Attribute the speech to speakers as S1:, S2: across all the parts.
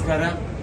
S1: ನಮಸ್ಕಾರ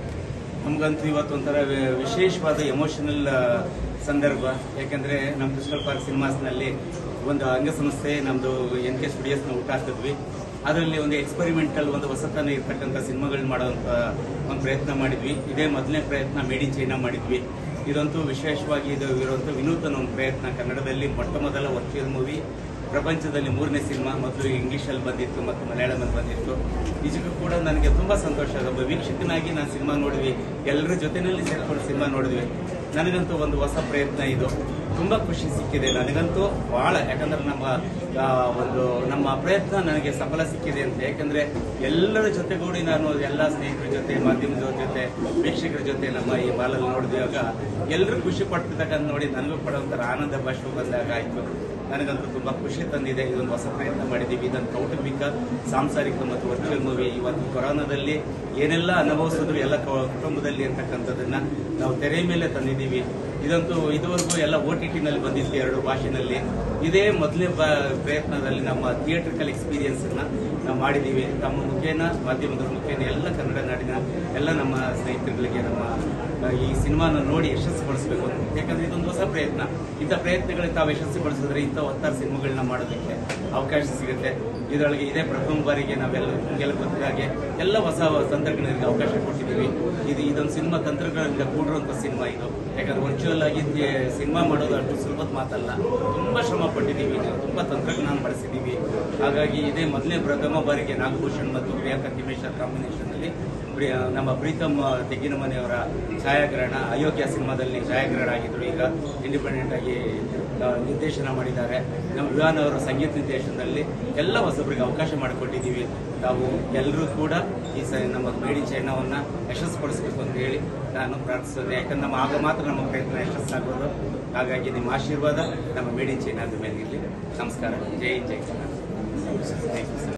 S1: ನಮಗಂತೂ ಇವತ್ತು ಒಂಥರ ವಿ- ವಿಶೇಷವಾದ ಎಮೋಷನಲ್ ಸಂದರ್ಭ ಯಾಕಂದ್ರೆ ನಮ್ಮ ಕ್ರಿಸ್ಟಲ್ ಪಾರ್ಕ್ ಸಿನಿಮಾಸ್ನಲ್ಲಿ ಒಂದು ಅಂಗಸಂಸ್ಥೆ ನಮ್ದು ಎನ್ ಕೆ ಸ್ಟುಡಿಯೋಸ್ನ ಹುಟ್ಟಾಕಿದ್ವಿ ಅದರಲ್ಲಿ ಒಂದು ಎಕ್ಸ್ಪೆರಿಮೆಂಟಲ್ ಒಂದು ಹೊಸತನ ಇರ್ತಕ್ಕಂಥ ಸಿನಿಮಾಗಳನ್ನ ಮಾಡೋಂಥ ಒಂದು ಪ್ರಯತ್ನ ಮಾಡಿದ್ವಿ ಇದೇ ಮೊದಲನೇ ಪ್ರಯತ್ನ ಮೇಡ್ ಇನ್ ಚೈನಾ ಮಾಡಿದ್ವಿ ಇದಂತೂ ವಿಶೇಷವಾಗಿ ಇದು ಇರುವಂಥ ವಿನೂತನ ಒಂದು ಪ್ರಯತ್ನ ಕನ್ನಡದಲ್ಲಿ ಮೊಟ್ಟ ಮೊದಲ ವರ್ಚುವಲ್ ಮೂವಿ ಪ್ರಪಂಚದಲ್ಲಿ ಮೂರನೇ ಸಿನಿಮಾ ಮೊದಲು ಇಂಗ್ಲಿಷಲ್ಲಿ ಬಂದಿತ್ತು ಮತ್ತು ಮಲಯಾಳಮಲ್ಲಿ ಬಂದಿತ್ತು ನಿಜಕ್ಕೂ ಕೂಡ ನನಗೆ ತುಂಬಾ ಸಂತೋಷ ಆಗ ಒಬ್ಬ ವೀಕ್ಷಕನಾಗಿ ನಾನು ಸಿನಿಮಾ ನೋಡಿದ್ವಿ ಎಲ್ಲರ ಜೊತೆನಲ್ಲಿ ಸೇರ್ಕೊಂಡು ಸಿನಿಮಾ ನೋಡಿದ್ವಿ ನನಗಂತೂ ಒಂದು ಹೊಸ ಪ್ರಯತ್ನ ಇದು ತುಂಬಾ ಖುಷಿ ಸಿಕ್ಕಿದೆ ನನಗಂತೂ ಬಹಳ ಯಾಕಂದ್ರೆ ನಮ್ಮ ಆ, ಒಂದು ನಮ್ಮ ಪ್ರಯತ್ನ ನನಗೆ ಸಫಲ ಸಿಕ್ಕಿದೆ ಅಂತ ಯಾಕಂದ್ರೆ ಎಲ್ಲರ ಜೊತೆಗೂಡಿ ನಾನು ಎಲ್ಲ ಸ್ನೇಹಿತರ ಜೊತೆ ಮಾಧ್ಯಮದವ್ರ ಜೊತೆ ವೀಕ್ಷಕರ ಜೊತೆ ನಮ್ಮ ಈ ಬಾಲಲ್ಲಿ ನೋಡಿದಾಗ ಎಲ್ಲರೂ ಖುಷಿ ಪಡ್ತಿದ್ದಕ್ಕಂತ ನೋಡಿ ನನಗೂ ಕೂಡ ಒಂಥರ ಆನಂದ ಭಾಷೆ ಬಂದಾಗ ಆಯ್ತು ನನಗಂತೂ ತುಂಬಾ ಖುಷಿ ತಂದಿದೆ ಇದೊಂದು ಹೊಸ ಪ್ರಯತ್ನ ಮಾಡಿದ್ದೀವಿ ಇದನ್ನು ಕೌಟುಂಬಿಕ ಸಾಂಸಾರಿಕ ಮತ್ತು ವರ್ಚುವಲ್ ಮೂವಿ ಇವತ್ತು ಕೊರೋನಾದಲ್ಲಿ ಏನೆಲ್ಲ ಅನುಭವಿಸಿದ್ರು ಎಲ್ಲ ಕ- ಕುಟುಂಬದಲ್ಲಿ ಅಂತಕ್ಕಂಥದ್ದನ್ನ ನಾವು ತೆರೆ ಮೇಲೆ ತಂದಿದ್ದೀವಿ ಇದಂತೂ ಇದುವರೆಗೂ ಎಲ್ಲ ಓ ಟಿ ಟಿನಲ್ಲಿ ಬಂದಿತ್ತು ಎರಡು ಭಾಷೆನಲ್ಲಿ ಇದೇ ಮೊದಲನೇ ಪ್ರಯತ್ನದಲ್ಲಿ ನಮ್ಮ ಥಿಯೇಟ್ರಿಕಲ್ ಎಕ್ಸ್ಪೀರಿಯನ್ಸ್ ಅನ್ನ ನಾವು ಮಾಡಿದ್ದೀವಿ ನಮ್ಮ ಮುಖೇನ ಮಾಧ್ಯಮದ ಮುಖೇನ ಎಲ್ಲ ಕನ್ನಡ ನಾಡಿನ ಎಲ್ಲ ನಮ್ಮ ಸ್ನೇಹಿತರುಗಳಿಗೆ ನಮ್ಮ ಆ, ಈ ಸಿನಿಮಾನ ನೋಡಿ ಯಶಸ್ಸುಗೊಳಿಸಬೇಕು ಅಂತ ಯಾಕಂದ್ರೆ ಇದೊಂದು ಹೊಸ ಪ್ರಯತ್ನ ಇಂಥ ಪ್ರಯತ್ನಗಳಿಗೆ ತಾವು ಯಶಸ್ಸುಗೊಳಿಸಿದ್ರೆ ಇಂಥ ಒತ್ತಾರು ಸಿನಿಮಾಗಳನ್ನ ಮಾಡೋದಕ್ಕೆ ಅವಕಾಶ ಸಿಗುತ್ತೆ ಇದರೊಳಗೆ ಇದೇ ಪ್ರಥಮ ಬಾರಿಗೆ ನಾವೆಲ್ಲ ನಿಮಗೆಲ್ಲ ಗೊತ್ತಿದ ಹಾಗೆ ಎಲ್ಲ ಹೊಸ ತಂತ್ರಜ್ಞರಿಗೆ ಅವಕಾಶ ಕೊಟ್ಟಿದ್ದೀವಿ ಇದು ಇದೊಂದು ಸಿನಿಮಾ ತಂತ್ರಜ್ಞರಿಂದ ಕೂಡಿರುವಂಥ ಸಿನಿಮಾ ಇದು ಯಾಕಂದ್ರೆ ವರ್ಚುವಲ್ ಆಗಿ ಸಿನಿಮಾ ಮಾಡೋದು ಅಷ್ಟು ಸುಲಭದ ಮಾತಲ್ಲ ತುಂಬಾ ಶ್ರಮ ಪಟ್ಟಿದ್ದೀವಿ ತುಂಬಾ ತಂತ್ರಜ್ಞಾನ ಬಳಸಿದ್ದೀವಿ ಹಾಗಾಗಿ ಇದೇ ಮೊದಲನೇ ಪ್ರಥಮ ಬಾರಿಗೆ ನಾಗಭೂಷಣ್ ಮತ್ತು ಪ್ರಿಯಾಂಕಾ ತಿಮೇಶ್ವರ್ ಕಾಂಬಿನೇಷನ್ ಅಲ್ಲಿ ಪ್ರಿಯ- ನಮ್ಮ ಪ್ರೀತಮ್ ತೆಗ್ಗಿನ ಮನೆಯವರ ಛಾಯಾಗ್ರಹಣ ಅಯೋಗ್ಯ ಸಿನಿಮಾದಲ್ಲಿ ಛಾಯಾಗ್ರಹಣ ಆಗಿದ್ರು ಈಗ ಇಂಡಿಪೆಂಡೆಂಟ್ ಆಗಿ ಆ, ನಿರ್ದೇಶನ ಮಾಡಿದ್ದಾರೆ ನಮ್ಮ ವಿವಾನ್ ಅವರ ಸಂಗೀತ ನಿರ್ದೇಶನದಲ್ಲಿ ಎಲ್ಲ ಹೊಸಬರಿಗೆ ಅವಕಾಶ ಮಾಡಿಕೊಟ್ಟಿದ್ದೀವಿ ತಾವು ಎಲ್ಲರೂ ಕೂಡ ಈ ಸ ನಮ್ಮ ಮೇಡಿ ಚೈನಾವನ್ನ ಯಶಸ್ಸುಪಡಿಸಬೇಕು ಅಂತ ಹೇಳಿ ನಾನು ಪ್ರಾರ್ಥಿಸ್ತೇನೆ ಯಾಕಂದ್ರೆ ನಮ್ಮ ಆಗ ಮಾತ್ರ ನಮ್ಮ ಪ್ರಯತ್ನ ಯಶಸ್ಸಾಗೋದು ಹಾಗಾಗಿ ನಿಮ್ಮ ಆಶೀರ್ವಾದ ನಮ್ಮ ಮೇಡಿ ಚೈನಾದ ಮೇಲೆ ಇರಲಿ ನಮಸ್ಕಾರ ಜೈ ಜೈ ಕನ್ನಡ. Thank you, sir.